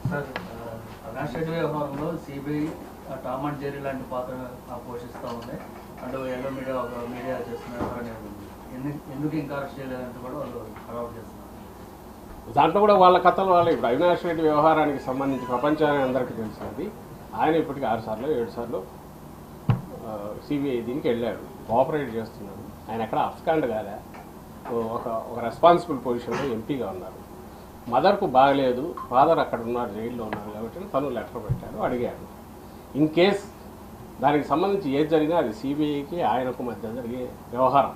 Sir ఆ, అవినాష్ రెడ్డి వ్యవహారంలో CBI Tom and Jerry లాంటి పాత్ర ఆ, పోషిస్తూ ఉంది అండ్ ఎల్లో మీడియా ఒక మీడియా చేస్తున్న వ్యవహారం ఉంది ఎందుకు ఎందుకు ఇంకా అరెస్ట్ చేయలేదంటే కూడా వాళ్ళు ఖరాబ్ చేస్తున్నారు దాంట్లో కూడా వాళ్ళ కథలు వాళ్ళు ఇప్పుడు అవినాష్ రెడ్డి వ్యవహారానికి సంబంధించి ప్రపంచానికి అందరికీ తెలిసినది ఆయన ఇప్పటికి ఆరు సార్లు ఏడు సార్లు సిబిఐ దీనికి వెళ్ళాడు కోఆపరేట్ చేస్తున్నాడు ఆయన ఎక్కడ అఫ్స్కాండ్ కాదా ఒక ఒక రెస్పాన్సిబుల్ పొజిషన్లో ఎంపీగా ఉన్నారు మదర్కు బాగలేదు ఫాదర్ అక్కడ ఉన్నారు జైల్లో ఉన్నారు కాబట్టి తను లెటర్ పెట్టాడు అడిగాడు ఇన్ కేస్ దానికి సంబంధించి ఏది జరిగినా అది సిబిఐకి ఆయనకు మధ్య జరిగే వ్యవహారం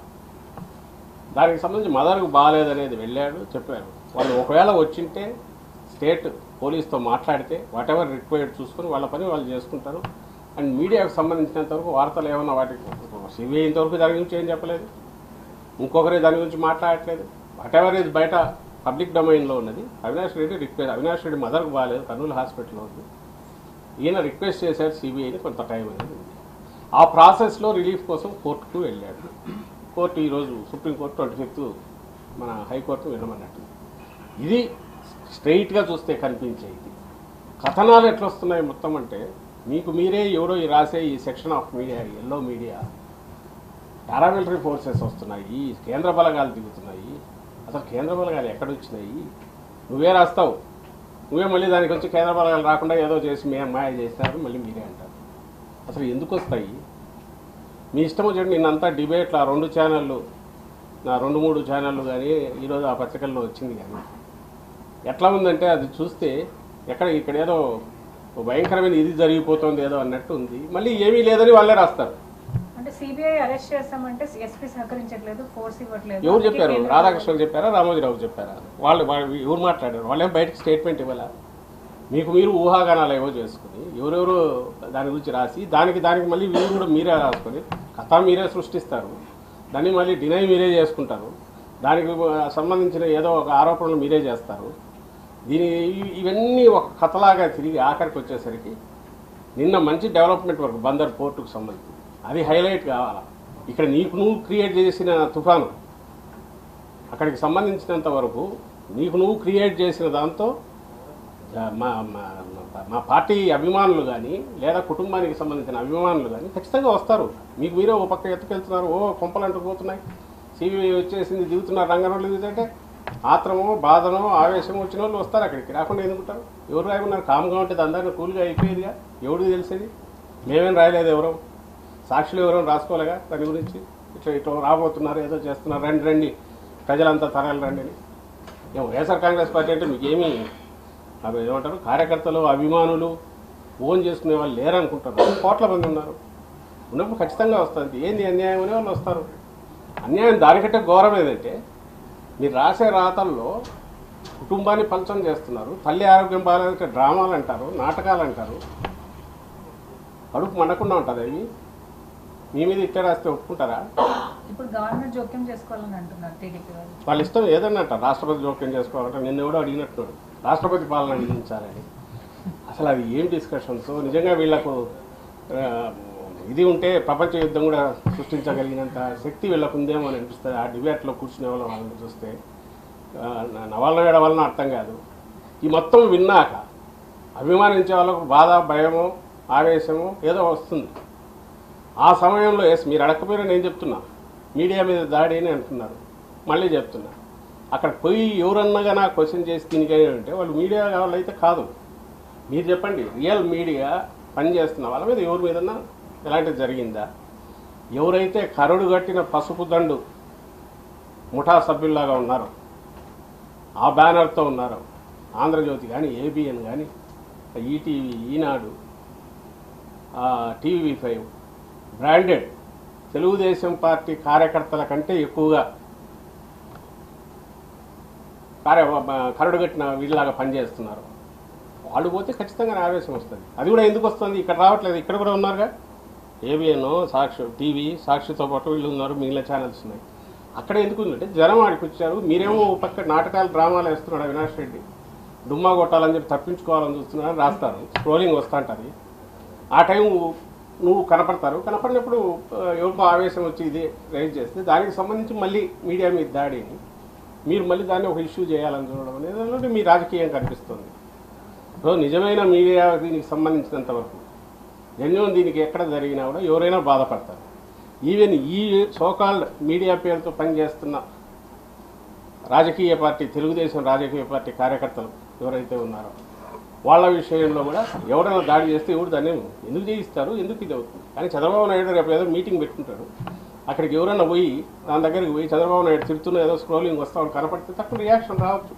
దానికి సంబంధించి మదర్కు బాగాలేదనేది వెళ్ళాడు చెప్పారు వాళ్ళు ఒకవేళ వచ్చింటే స్టేట్ పోలీస్తో మాట్లాడితే వాట్ ఎవర్ రిక్వైర్డ్ చూసుకొని వాళ్ళ పని వాళ్ళు చేసుకుంటారు అండ్ మీడియాకు సంబంధించినంత వరకు వార్తలు ఏమన్నా వాటికి సిబిఐ ఇంతవరకు దాని గురించి ఏం చెప్పలేదు ఇంకొకరి దాని గురించి మాట్లాడట్లేదు వాట్ ఎవర్ ఇది బయట పబ్లిక్ డొమైన్లో ఉన్నది అవినాష్ రెడ్డి రిక్వెస్ట్ అవినాష్ రెడ్డి మదర్కు బాగాలేదు కర్నూలు హాస్పిటల్లో ఉంది ఈయన రిక్వెస్ట్ చేశారు సిబిఐని కొంత టైం అనేది ఉంది ఆ ప్రాసెస్లో రిలీఫ్ కోసం కోర్టుకు వెళ్ళాడు కోర్టు ఈరోజు సుప్రీంకోర్టు ట్వంటీ ఫిఫ్త్ మన హైకోర్టు వినమన్నట్టు ఇది స్ట్రైట్గా చూస్తే కనిపించే ఇది కథనాలు ఎట్లా వస్తున్నాయి మొత్తం అంటే మీకు మీరే ఎవరో ఈ రాసే ఈ section of media yellow media paramilitary forces వస్తున్నాయి కేంద్ర బలగాలు దిగుతున్నాయి అసలు కేంద్ర బలగాలు ఎక్కడ వచ్చినాయి నువ్వే రాస్తావు నువ్వే మళ్ళీ దానికి వచ్చి కేంద్ర బలగాలు రాకుండా ఏదో చేసి మే మాయ చేస్తారు మళ్ళీ మీరే అంటారు అసలు ఎందుకు వస్తాయి మీ ఇష్టం వచ్చి నిన్నంతా డిబేట్లు ఆ రెండు ఛానళ్ళు నా రెండు మూడు ఛానళ్ళు కానీ ఈరోజు ఆ పత్రికల్లో వచ్చింది కానీ ఎట్లా ఉందంటే అది చూస్తే ఎక్కడ ఇక్కడ ఏదో భయంకరమైన ఇది జరిగిపోతుంది ఏదో అన్నట్టు ఉంది మళ్ళీ ఏమీ లేదని వాళ్ళే రాస్తారు అంటే సిబిఐ అరెస్ట్ చేస్తామంటే ఎస్పీ సహకరించట్లేదు ఫోర్స్ ఇవ్వట్లేదు ఎవరు అందుకే చెప్పారు కేంద్ర రాధాకృష్ణ చెప్పారా రామోజీరావు చెప్పారా వాళ్ళు వాళ్ళు ఎవరు మాట్లాడారు వాళ్ళేం బయటకు స్టేట్మెంట్ ఇవ్వాలా మీకు మీరు ఊహాగానాలు ఏవో చేసుకుని ఎవరెవరు దాని గురించి రాసి దానికి దానికి మళ్ళీ వీరు కూడా మీరే రాసుకొని కథ మీరే సృష్టిస్తారు దాన్ని మళ్ళీ డినై మీరే చేసుకుంటారు దానికి సంబంధించిన ఏదో ఒక ఆరోపణలు మీరే చేస్తారు దీని ఇ- ఇవన్నీ ఒక కథలాగా తిరిగి ఆఖరికి వచ్చేసరికి నిన్న మంచి డెవలప్మెంట్ వర్క్ బందర్ పోర్టుకు సంబంధించి అది హైలైట్ కావాలా ఇక్కడ నీకు నువ్వు క్రియేట్ చేసిన తుఫాను అక్కడికి సంబంధించినంత వరకు నీకు నువ్వు క్రియేట్ చేసిన దాంతో ఆ, మా మా- మా- మా పార్టీ అభిమానులు కానీ లేదా కుటుంబానికి సంబంధించిన అభిమానులు కానీ ఖచ్చితంగా వస్తారు మీకు మీరే ఓ పక్క ఎత్తుకెళ్తున్నారు ఓ కొంపలు అంటుకుపోతున్నాయి సిబిఐ వచ్చేసింది దిగుతున్నారు రంగంలో దిగుతుంటే ఆత్రమో బాధనో ఆవేశమో వచ్చిన వాళ్ళు వస్తారు అక్కడికి రాకుండా ఎందుకుంటారు ఎవరు రాయమన్నారు కామ్గా ఉంటుంది అందరినీ కూల్గా అయిపోయేదిగా ఎవరికి తెలిసేది మేమేం రాయలేదు ఎవరో సాక్షులు ఎవరో రాసుకోలేగా దాని గురించి ఇట్లా ఇట్లా రాబోతున్నారు ఏదో చేస్తున్నారు రండి రండి ప్రజలంతా తరాలు రండి అని ఏమో వైఎస్ఆర్ కాంగ్రెస్ పార్టీ అంటే మీకేమీ అవి ఏమంటారు కార్యకర్తలు అభిమానులు ఓన్ చేసుకునే వాళ్ళు లేరనుకుంటారు కోట్ల మంది ఉన్నారు ఉన్నప్పుడు ఖచ్చితంగా వస్తుంది ఏంది అన్యాయం అనే వాళ్ళు వస్తారు అన్యాయం దానికంటే ఘోరం ఏదంటే మీరు రాసే రాతల్లో కుటుంబాన్ని పంచం చేస్తున్నారు తల్లి ఆరోగ్యం బాగాలేదంటే డ్రామాలు అంటారు నాటకాలు అంటారు కడుపు మండకుండా ఉంటుంది అవి మీ మీద ఇట్టే రాస్తే ఒప్పుకుంటారా ఇప్పుడు గవర్నమెంట్ జోక్యం చేసుకోవాలని అంటున్నారు టీడీపీ వాళ్ళు వాళ్ళ ఇష్టం ఏదన్నట్ట రాష్ట్రపతి జోక్యం చేసుకోవాలంటే నిన్న ఎవడో అడిగినట్టున్నాడు రాష్ట్రపతి పాలన విధించాలని అసలు అది ఏం డిస్కషన్స్ నిజంగా వీళ్ళకు ఆ, ఇది ఉంటే ప్రపంచ యుద్ధం కూడా సృష్టించగలిగినంత శక్తి వీళ్ళకు ఉందేమో అని అనిపిస్తుంది ఆ డిబేట్లో కూర్చునే వాళ్ళ వాళ్ళని చూస్తే ఆ, నా- నవలన వేడ వలన అర్థం కాదు ఈ మొత్తం విన్నాక అభిమానించే వాళ్ళకు బాధ భయము ఆవేశము ఏదో వస్తుంది ఆ సమయంలో ఎస్ మీరు అడగకపోయినా నేను చెప్తున్నా మీడియా మీద దాడి అని అంటున్నారు మళ్ళీ చెప్తున్నా అక్కడ పోయి ఎవరన్నగా నా క్వశ్చన్ చేసి దీనికి అంటే వాళ్ళు మీడియా వాళ్ళు అయితే కాదు మీరు చెప్పండి రియల్ మీడియా పనిచేస్తున్న వాళ్ళ మీద ఎవరి మీదన్నా ఎలాంటిది జరిగిందా ఎవరైతే కరుడు కట్టిన పసుపు దండు ముఠా సభ్యుల్లాగా ఉన్నారో ఆ బ్యానర్తో ఉన్నారో ఆంధ్రజ్యోతి కానీ ఏబిఎన్ కానీ ETV Eenadu TV five branded Telugu Desam party కార్యకర్తల కంటే ఎక్కువగా కార్య కరడు కట్టిన వీళ్ళలాగా పనిచేస్తున్నారు వాళ్ళు పోతే ఖచ్చితంగా ఆవేశం వస్తుంది అది కూడా ఎందుకు వస్తుంది ఇక్కడ రావట్లేదు ఇక్కడ కూడా ఉన్నారుగా ఏబిఎన్ సాక్షి టీవీ సాక్షితో పాటు వీళ్ళు ఉన్నారు మిగిలిన ఛానల్స్ ఉన్నాయి అక్కడ ఎందుకు ఉందంటే జనం ఆడికి వచ్చారు మీరేమో ఓ పక్క నాటకాలు డ్రామాలు వేస్తున్నాడు అవినాష్ రెడ్డి డుమ్మా కొట్టాలని చెప్పి తప్పించుకోవాలని చూస్తున్నారని రాస్తారు స్క్రోలింగ్ వస్తూ ఉంటుంది ఆ టైం నువ్వు కనపడతారు కనపడినప్పుడు ఆ, ఎవరికో ఆవేశం వచ్చి ఇది రైజ్ చేస్తే దానికి సంబంధించి మళ్ళీ మీడియా మీద దాడిని మీరు మళ్ళీ దాన్ని ఒక ఇష్యూ చేయాలని చూడడం అనేది మీ రాజకీయం కనిపిస్తుంది సో నిజమైన మీడియా దీనికి సంబంధించినంత వరకు జెన్యున్ దీనికి ఎక్కడ జరిగినా కూడా ఎవరైనా బాధపడతారు ఈవెన్ ఈ సోకాల్డ్ మీడియా పేరుతో పనిచేస్తున్న రాజకీయ పార్టీ తెలుగుదేశం రాజకీయ పార్టీ కార్యకర్తలు ఎవరైతే ఉన్నారో వాళ్ళ విషయంలో కూడా ఎవరైనా దాడి చేస్తే ఎవరు దాన్ని ఎందుకు చేయిస్తారు ఎందుకు ఇది అవుతుంది కానీ చంద్రబాబు నాయుడు రేపు ఏదో మీటింగ్ పెట్టుకుంటాడు అక్కడికి ఎవరైనా పోయి దాని దగ్గరికి పోయి చంద్రబాబు నాయుడు తిడుతున్న ఏదో స్క్రోలింగ్ వస్తామని కనపడితే తక్కువ రియాక్షన్ రావచ్చు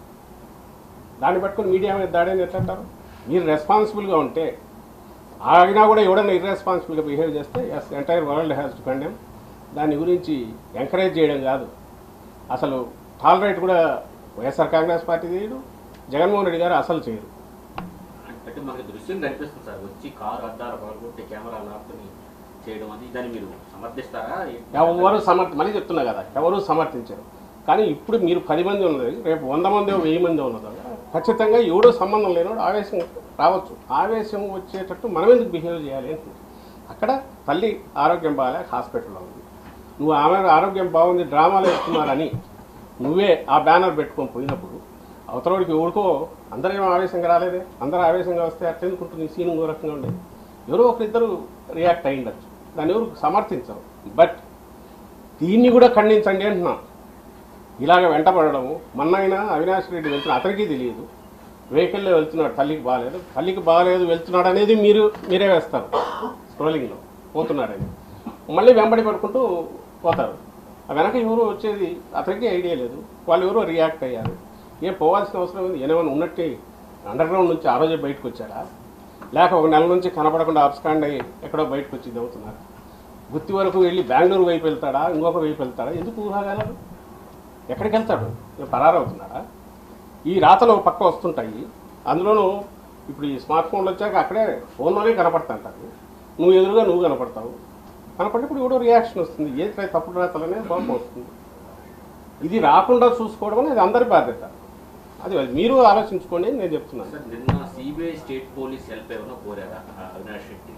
దాన్ని పట్టుకుని మీడియా మీద దాడి అని ఎట్లా అంటారు మీరు రెస్పాన్సిబుల్గా ఉంటే ఆగినా కూడా ఎవడైనా ఇర్రెస్పాన్సిబుల్గా బిహేవ్ చేస్తే as entire world has to condemn దాని గురించి ఎంకరేజ్ చేయడం కాదు అసలు టాలరేట్ కూడా వైఎస్ఆర్ కాంగ్రెస్ పార్టీ చేయడు జగన్మోహన్ రెడ్డి గారు అసలు చేయరు అంటే మనకి దృశ్యం కనిపిస్తుంది సార్ వచ్చి కారు అద్దాలు పగలగొట్టి కెమెరా లాక్కుని చేయడం అది దాన్ని మీరు సమర్థిస్తారా ఎవరు సమర్థ మళ్ళీ చెప్తున్నా కదా ఎవరు సమర్థించరు కానీ ఇప్పుడు మీరు పది మంది ఉన్నది రేపు వంద మంది వెయ్యి మంది ఉన్నది ఖచ్చితంగా ఎవడో సంబంధం లేనివాడు ఆవేశం రావచ్చు ఆవేశం వచ్చేటట్టు మనం ఎందుకు బిహేవ్ చేయాలి అంటే అక్కడ తల్లి ఆరోగ్యం బాగాలేక హాస్పిటల్లో ఉంది నువ్వు ఆమె ఆరోగ్యం బాగుంది డ్రామాలు వేస్తున్నారని నువ్వే ఆ బ్యానర్ పెట్టుకొని పోయినప్పుడు అవతలవాడికి ఎవరికో అందరేం ఆవేశంగా రాలేదే అందరూ ఆవేశంగా వస్తే అట్లెందుకు ఉంటుంది సీన్ ఇంకో రకంగా ఉండేది ఎవరో ఒకరిద్దరు రియాక్ట్ అయి ఉండొచ్చు దాన్ని ఎవరు సమర్థించరు బట్ దీన్ని కూడా ఖండించండి అంటున్నా ఇలాగ వెంటపడము మొన్నైనా అవినాష్ రెడ్డి వెళ్తున్నా అతనికి తెలియదు వెహికల్లో వెళ్తున్నాడు తల్లికి బాగాలేదు తల్లికి బాగాలేదు వెళ్తున్నాడు అనేది మీరు మీరే వేస్తారు స్క్రోలింగ్లో పోతున్నాడని మళ్ళీ వెంబడి పడుకుంటూ పోతారు ఆ వెనక ఎవరు వచ్చేది అతనికి ఐడియా లేదు వాళ్ళు ఎవరో రియాక్ట్ అయ్యారు ఏం పోవాల్సిన అవసరం ఉంది ఏమైనా ఉన్నట్టే అండర్ గ్రౌండ్ నుంచి ఆ రోజే బయటకు వచ్చాడా లేక ఒక నెల నుంచి కనపడకుండా అబ్స్కాండ్ అయ్యి ఎక్కడో బయటకు వచ్చి అవుతున్నారు గుత్తి వరకు వెళ్ళి బెంగళూరు వైపు వెళ్తాడా ఇంకొక వైపు వెళ్తాడా ఎందుకు ఊహాగాలరు ఎక్కడికి వెళ్తాడు ఇక పరారవుతున్నాడా ఈ రాతలు ఒక పక్క వస్తుంటాయి అందులోనూ ఇప్పుడు ఈ స్మార్ట్ ఫోన్లు వచ్చాక అక్కడే ఫోన్లోనే కనపడుతుంటారు నువ్వు ఎదురుగా నువ్వు కనపడతావు కనపడినప్పుడు ఎవడో రియాక్షన్ వస్తుంది ఏ తప్పుడు రాతలు అనేది కోపం వస్తుంది ఇది రాకుండా చూసుకోవడం అనేది అందరి బాధ్యత అది మీరు ఆలోచించుకోండి అని నేను చెప్తున్నాను సార్ నిన్న సిబిఐ స్టేట్ పోలీస్ హెల్ప్ ఏమైనా కోరారా ఆ అవినాష్ రెడ్డి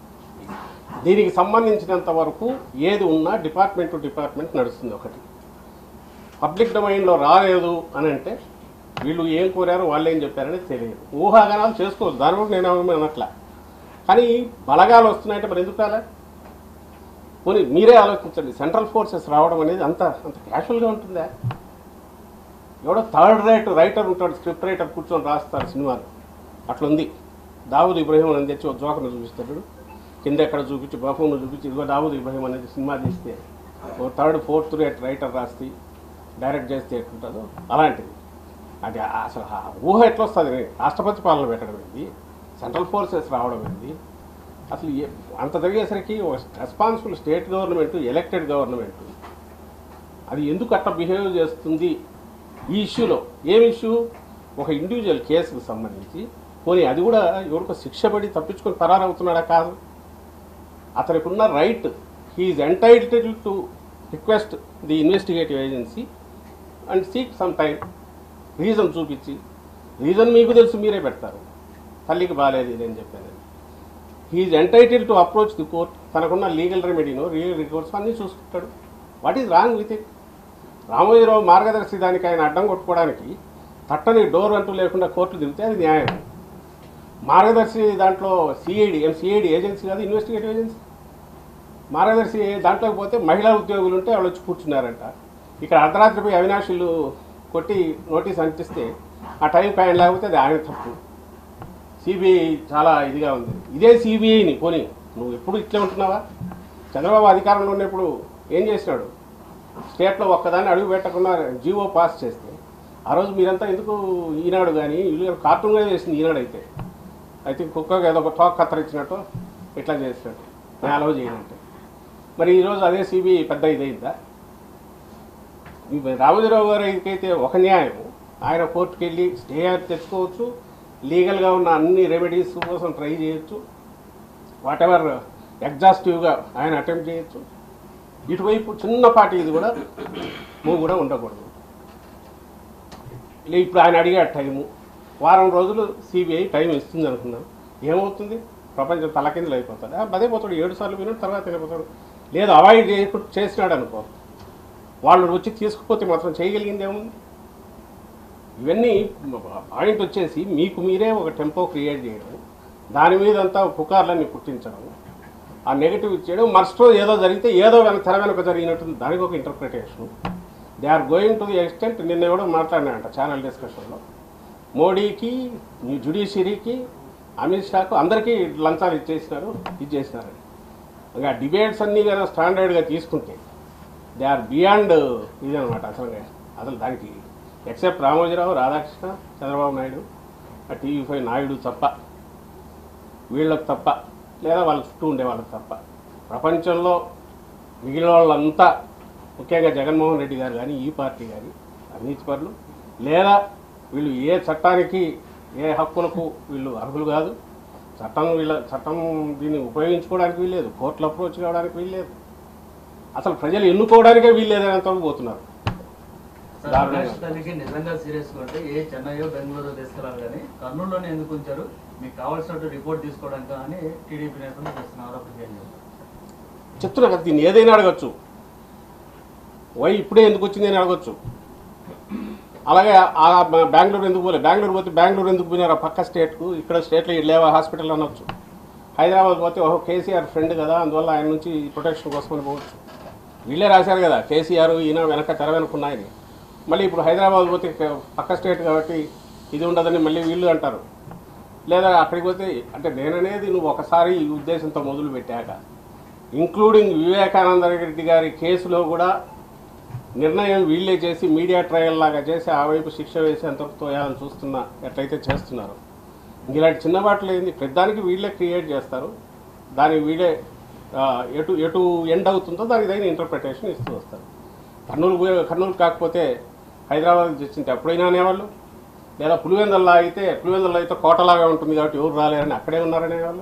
దీనికి సంబంధించినంత వరకు ఏది ఉన్నా డిపార్ట్మెంట్ టు డిపార్ట్మెంట్ నడుస్తుంది ఒకటి పబ్లిక్ డొమైన్లో రాలేదు అని అంటే వీళ్ళు ఏం కోరారు వాళ్ళు ఏం చెప్పారని తెలియదు ఊహాగానాలు చేసుకోవచ్చు దాని కూడా నేను ఏమీ అనట్లా కానీ బలగాలు వస్తున్నాయంటే మరి ఎందుకు రాలే పోనీ మీరే ఆలోచించండి సెంట్రల్ ఫోర్సెస్ రావడం అనేది అంత అంత క్యాషువల్గా ఉంటుందా ఎవడో థర్డ్ రైట్ రైటర్ ఉంటాడు స్క్రిప్ట్ రైటర్ కూర్చొని రాస్తారు సినిమాలు అట్లుంది దావుద్ ఇబ్రహీం అని తెచ్చి ఒక జోకర్ను చూపిస్తాడు కింద ఎక్కడ చూపించి బఫూను చూపించి ఇదిగో దావుద్ ఇబ్రహీం అనేది సినిమా తీస్తే ఓ థర్డ్ ఫోర్త్ రేట్ రైటర్ రాస్తే డైరెక్ట్ చేస్తే ఎట్లుంటుందో అలాంటిది అది అసలు ఆ ఊహ ఎట్లా వస్తుంది రాష్ట్రపతి పాలన పెట్టడం ఏంది సెంట్రల్ ఫోర్సెస్ రావడం ఏంది అసలు ఏ- అంత జరిగేసరికి ఒక responsible state government elected government అది ఎందుకు అట్లా బిహేవ్ చేస్తుంది ఈ ఇష్యూలో ఏం ఇష్యూ ఒక ఇండివిజువల్ కేసుకు సంబంధించి పోనీ అది కూడా ఎవరికో శిక్ష పడి తప్పించుకొని పరారవుతున్నాడా కాదు అతనికి ఉన్న right he's entitle to request the investigative agency and seek some time reason చూపించి రీజన్ మీకు తెలుసు మీరే పెడతారు తల్లికి బాగాలేదు ఇది అని చెప్పాను he's entitle to approach the court తనకున్న లీగల్ రెమెడీను రియల్ రికార్డ్స్ అన్నీ చూసుకుంటాడు what is wrong with it Ramoji Rao Margadarsi దానికి ఆయన అడ్డం కొట్టుకోవడానికి తట్టని డోర్ అంటూ లేకుండా కోర్టు దిగితే అది న్యాయం మార్గదర్శి దాంట్లో సిఐడి సిఐడి ఏజెన్సీ కాదు ఇన్వెస్టిగేటివ్ ఏజెన్సీ మార్గదర్శి దాంట్లోకి పోతే మహిళా ఉద్యోగులు ఉంటే వాళ్ళు వచ్చి కూర్చున్నారంట ఇక్కడ అర్ధరాత్రిపై అవినాశులు కొట్టి నోటీస్ అంటిస్తే ఆ టైంకి ఆయన లేకపోతే అది ఆయన తప్పు సిబిఐ చాలా ఇదిగా ఉంది ఇదే సిబిఐని పోనీ నువ్వు ఎప్పుడు ఇట్లే ఉంటున్నావా చంద్రబాబు అధికారంలో ఉన్నప్పుడు ఏం చేసినాడు స్టేట్లో ఒక్కదాన్ని అడుగు పెట్టకుండా జీవో పాస్ చేస్తే ఆ రోజు మీరంతా ఎందుకు ఈనాడు కానీ వీళ్ళు కార్టూన్గా చేసింది ఈనాడు అయితే అయితే కుక్కకి ఏదో ఒక టాక్ కత్తరించినట్టు ఇట్లా చేసినట్టు నేను అలవ్ చేయనంటే మరి ఈరోజు అదే సిబిఐ పెద్ద ఇదైందా ఈ రామోజీరావు గారు అయితే ఒక న్యాయం ఆయన కోర్టుకి వెళ్ళి స్టే తెచ్చుకోవచ్చు లీగల్గా ఉన్న అన్ని రెమెడీస్ కోసం ట్రై చేయొచ్చు వాట్ ఎవర్ ఎగ్జాస్టివ్గా ఆయన అటెంప్ట్ చేయొచ్చు ఇటువైపు చిన్నపాటి ఇది కూడా నువ్వు కూడా ఉండకూడదు లే ఇప్పుడు ఆయన అడిగే టైము వారం రోజులు సిబిఐ టైం ఇస్తుంది అనుకున్నాను ఏమవుతుంది ప్రపంచం తలకిందులు అయిపోతాడు ఆ, అదే పోతాడు ఏడు సార్లు విన్నాడు తర్వాత వెళ్ళిపోతాడు లేదు అవాయిడ్ చేయకుండా చేసినాడు అనుకో వాళ్ళు వచ్చి తీసుకుపోతే మాత్రం చేయగలిగింది ఏముంది ఇవన్నీ పాయింట్ వచ్చేసి మీకు మీరే ఒక టెంపో క్రియేట్ చేయడం దాని మీద అంతా పుకార్లన్నీ పుట్టించడం ఆ నెగిటివ్ ఇచ్చేయడం మర్స్టో ఏదో జరిగితే ఏదో వెనక తెర వెనక జరిగినట్టు దానికి ఒక interpretation they are going to the extent నిన్న ఎవడో మాట్లాడినాయంట ఛానల్ డిస్కషన్లో మోడీకి జుడిషియరీకి అమిత్ షాకు అందరికీ లంచాలు ఇచ్చేసినారు ఇచ్చేసినారు ఇంకా డిబేట్స్ అన్నీ కానీ స్టాండర్డ్గా తీసుకుంటే దే ఆర్ బియాండ్ ఇదనమాట అసలు అసలు దానికి ఎక్సెప్ట్ రామోజీరావు రాధాకృష్ణ చంద్రబాబు నాయుడు ఆ టీవీ ఫైవ్ నాయుడు తప్ప వీళ్ళకి తప్ప లేదా వాళ్ళ చుట్టూ ఉండే వాళ్ళకి తప్ప ప్రపంచంలో మిగిలిన వాళ్ళంతా ముఖ్యంగా జగన్మోహన్ రెడ్డి గారు కానీ ఈ పార్టీ కానీ అవినీతి పరులు లేదా వీళ్ళు ఏ చట్టానికి ఏ హక్కులకు వీళ్ళు అర్హులు కాదు చట్టం వీళ్ళ చట్టం దీన్ని ఉపయోగించుకోవడానికి వీల్లేదు కోర్టులు అప్రోచ్ కావడానికి వీల్లేదు అసలు ప్రజలు ఎన్నుకోవడానికే వీల్లేదనేంత పోతున్నారు సార్ దారుణంగా. అవినాష్ తల్లికి నిజంగా సీరియస్ గా ఉంటే ఏ చెన్నైయో బెంగళూరు తీసుకెళ్ళాలి కానీ కర్నూలులోనే ఎందుకు ఉంచారు మీకు కావాల్సినట్టు రిపోర్ట్ తీసుకోవడానికి అని టీడీపీ నేతలు చేస్తున్న ఆరోపణ ఏం చేస్తారు చెప్తున్నా కదా దీన్ని ఏదైనా అడగచ్చు వై ఇప్పుడే ఎందుకు వచ్చింది అని అడగచ్చు అలాగే ఆ బ- బెంగళూరు ఎందుకు పోలే బెంగళూరు పోతే బెంగళూరు ఎందుకు పోయినారు ఆ పక్క స్టేట్కు ఇక్కడ స్టేట్లో లేవా హాస్పిటల్ అనొచ్చు హైదరాబాద్ పోతే ఓహో కేసీఆర్ ఫ్రెండ్ కదా అందువల్ల ఆయన నుంచి ప్రొటెక్షన్ కోసమని పోవచ్చు వీళ్ళే రాశారు కదా కేసీఆర్ ఈయన వెనక తెర వెనుకున్నాయని మళ్ళీ ఇప్పుడు హైదరాబాద్ పోతే క- పక్క స్టేట్ కాబట్టి ఇది ఉండదని మళ్ళీ వీళ్ళు అంటారు లేదా అక్కడికి పోతే అంటే నేననేది నువ్వు ఒకసారి ఈ ఉద్దేశంతో మొదలు పెట్టాక ఇంక్లూడింగ్ వివేకానంద రెడ్డి గారి కేసులో కూడా నిర్ణయం వీళ్ళే చేసి మీడియా ట్రయల్ లాగా చేసి ఆ వైపు శిక్ష వేసేంతవరకు తోయాలని చూస్తున్నా ఎట్లయితే చేస్తున్నారు ఇలాంటి చిన్న వాటిలో ఏంది పెద్దానికి వీళ్ళే క్రియేట్ చేస్తారు దానికి వీళ్ళే ఆ, ఎటు ఎటు ఎండ్ అవుతుందో దానికి తగిన ఇంటర్ప్రిటేషన్ ఇస్తూ వస్తారు కర్నూలు పోయి- కర్నూలు కాకపోతే హైదరాబాద్ తెచ్చింటే ఎప్పుడైనా అనేవాళ్ళు లేదా పులివెందల్లో అయితే పులివెందల్లో అయితే కోటలాగా ఉంటుంది కాబట్టి ఎవరు రాలేరని అక్కడే ఉన్నారనేవాళ్ళు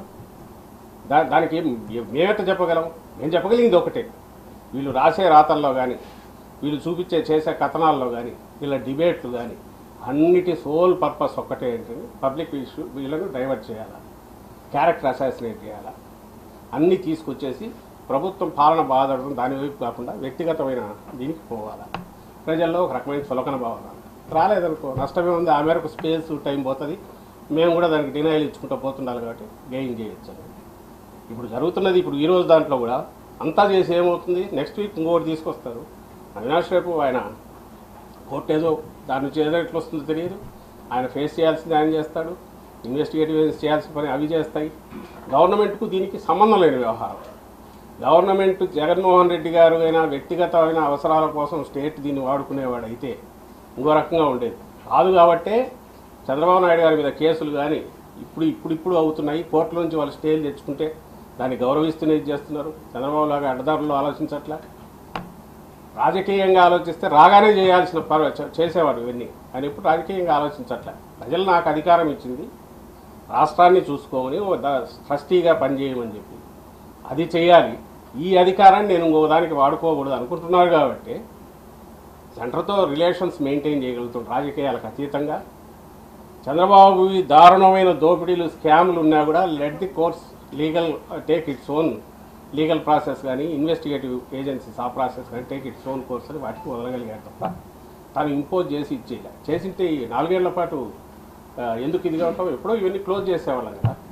దా దానికి ఏం- ఏ- మేమెట్ట చెప్పగలం మేము చెప్పగలిగింది ఒకటే వీళ్ళు రాసే రాతల్లో కానీ వీళ్ళు చూపించే చేసే కథనాల్లో కానీ వీళ్ళ డిబేట్లు కానీ అన్నిటి సోల్ పర్పస్ ఒక్కటే ఏంటంటే పబ్లిక్ ఇష్యూ వీళ్ళను డైవర్ట్ చేయాలా క్యారెక్టర్ అసాసినేట్ చేయాలా అన్నీ తీసుకొచ్చేసి ప్రభుత్వం పాలన బాధపడడం దాని వైపు కాకుండా వ్యక్తిగతమైన దీనికి పోవాలా ప్రజల్లో ఒక రకమైన చులకన భావన రాలేదనుకో నష్టమే ఉంది ఆ మేరకు స్పేస్ టైం పోతుంది మేము కూడా దానికి డినైల్ ఇచ్చుకుంటూ పోతుండాలి కాబట్టి గెయిన్ చేయొచ్చు అని. ఇప్పుడు జరుగుతున్నది ఇప్పుడు ఈ రోజు దాంట్లో కూడా అంతా చేసి ఏమవుతుంది నెక్స్ట్ వీక్ ఇంకోటి తీసుకొస్తారు అవినాష్ రేపు ఆయన కోర్టు ఏదో దాని నుంచి ఏదో ఎట్లా వస్తుందో తెలియదు ఆయన ఫేస్ చేయాల్సింది ఆయన చేస్తాడు ఇన్వెస్టిగేటివ్ చేయాల్సిన పని అవి చేస్తాయి గవర్నమెంట్కు దీనికి సంబంధం లేని వ్యవహారం గవర్నమెంట్ జగన్మోహన్ రెడ్డి గారు అయినా వ్యక్తిగతమైన అవసరాల కోసం స్టేట్ దీన్ని వాడుకునేవాడు అయితే ఇంకో రకంగా ఉండేది కాదు కాబట్టే చంద్రబాబు నాయుడు గారి మీద కేసులు కానీ ఇప్పుడు ఇప్పుడు ఇప్పుడు అవుతున్నాయి కోర్టుల నుంచి వాళ్ళు స్టేలు తెచ్చుకుంటే దాన్ని గౌరవిస్తూనే ఇది చేస్తున్నారు చంద్రబాబు లాగా అడ్డదారులు ఆలోచించట్లా రాజకీయంగా ఆలోచిస్తే రాగానే చేయాల్సిన పర్వ చే- చేసేవాడు ఇవన్నీ కానీ ఇప్పుడు రాజకీయంగా ఆలోచించట్లే ప్రజలు నాకు అధికారం ఇచ్చింది రాష్ట్రాన్ని చూసుకోమని ఓ ద- ట్రస్టీగా పనిచేయమని చెప్పి అది చేయాలి ఈ అధికారాన్ని నేను ఇంకో దానికి వాడుకోకూడదు అనుకుంటున్నారు కాబట్టి సెంటర్తో రిలేషన్స్ మెయింటైన్ చేయగలుగుతాం రాజకీయాలకు అతీతంగా చంద్రబాబు దారుణమైన దోపిడీలు స్కామ్లు ఉన్నా కూడా let the course legal take its own legal process కానీ ఇన్వెస్టిగేటివ్ ఏజెన్సీస్ ఆ ప్రాసెస్ కానీ టేక్ ఇట్స్ ఓన్ కోర్స్ అని వాటికి వదలగలిగాడు తప్ప తను ఇంపోజ్ చేసి ఇచ్చేయాలి చేసింటే ఈ నాలుగేళ్ల పాటు ఆ, ఎందుకు ఇదిగా ఉంటాం ఎప్పుడో ఇవన్నీ క్లోజ్ చేసేవాళ్ళం కదా